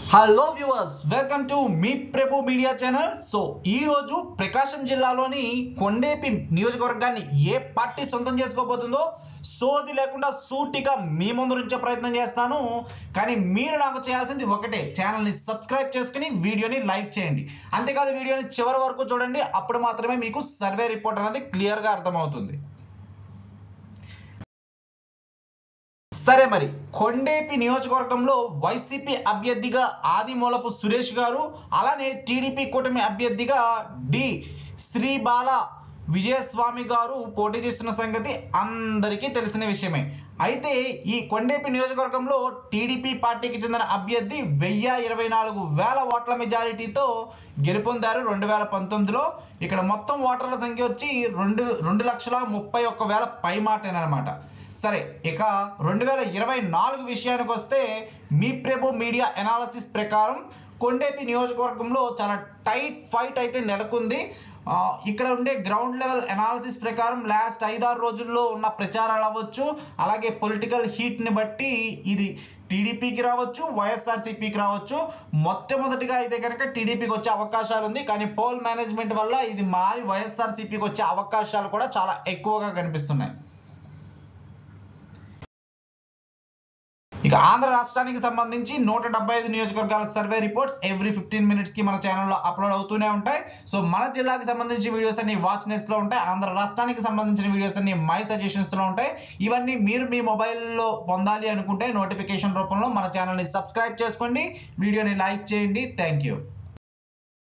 hello viewers welcome to మీ Prabhu media channel so ఈ రోజు ప్రకాశం జిల్లాలోని కొండేపి నియోజకవర్గాన్ని ఏ పార్టీ సొంతం చేసుకోబోతుందో సోది లేకుండా సూటిగా మీ ముందు నుంచే ప్రయత్నం చేస్తాను కానీ మీరు నాకు చేయాల్సింది ఒకటే ఛానల్ని సబ్స్క్రైబ్ చేసుకుని వీడియోని లైక్ చేయండి అంతేకాదు వీడియోని చివరి వరకు చూడండి అప్పుడు మాత్రమే మీకు సర్వే రిపోర్ట్ అనేది క్లియర్గా అర్థమవుతుంది సరే మరి కొండేపి నియోజకవర్గంలో వైసీపీ అభ్యర్థిగా ఆదిమూలపు సురేష్ గారు అలానే టీడీపీ కూటమి అభ్యర్థిగా డి శ్రీబాల విజయస్వామి గారు పోటీ చేస్తున్న సంగతి అందరికీ తెలిసిన విషయమే అయితే ఈ కొండేపి నియోజకవర్గంలో టీడీపీ పార్టీకి చెందిన అభ్యర్థి వెయ్యి ఇరవై నాలుగు వేల ఓట్ల మెజారిటీతో గెలుపొందారు రెండు వేల పంతొమ్మిదిలో ఇక్కడ మొత్తం ఓటర్ల సంఖ్య వచ్చి రెండు రెండు లక్షల ముప్పై ఒక్క వేల పై మాటేనమాట సరే ఇక రెండు వేల ఇరవై నాలుగు విషయానికి వస్తే మీ ప్రభు మీడియా ఎనాలసిస్ ప్రకారం కొండేపి నియోజకవర్గంలో చాలా టైట్ ఫైట్ అయితే నెలకొంది ఆ, ఇక్కడ ఉండే గ్రౌండ్ లెవెల్ ఎనాలిసిస్ ప్రకారం లాస్ట్ ఐదారు రోజుల్లో ఉన్న ప్రచారాలు అవ్వచ్చు అలాగే పొలిటికల్ హీట్ని బట్టి ఇది టీడీపీకి రావచ్చు వైఎస్ఆర్సీపీకి రావచ్చు మొట్టమొదటిగా అయితే కనుక టీడీపీకి వచ్చే అవకాశాలు ఉంది కానీ పోల్ మేనేజ్మెంట్ వల్ల ఇది మారి వైఎస్ఆర్సీపీకి వచ్చే అవకాశాలు కూడా చాలా ఎక్కువగా కనిపిస్తున్నాయి ఇక ఆంధ్ర రాష్ట్రానికి సంబంధించి నూట డెబ్బై ఐదు నియోజకవర్గాల survey reports every fifteen minutes కి మన ఛానల్లో అప్లోడ్ అవుతూనే ఉంటాయి సో మన జిల్లాకి సంబంధించిన వీడియోస్ అన్ని వాచ్ నెస్ లో ఉంటాయి ఆంధ్ర రాష్ట్రానికి సంబంధించిన వీడియోస్ అన్ని మై సజెషన్స్ లో ఉంటాయి ఇవన్నీ మీరు మీ మొబైల్లో పొందాలి అనుకుంటే నోటిఫికేషన్ రూపంలో మన ఛానల్ని సబ్స్క్రైబ్ చేసుకోండి వీడియోని లైక్ చేయండి థ్యాంక్ యూ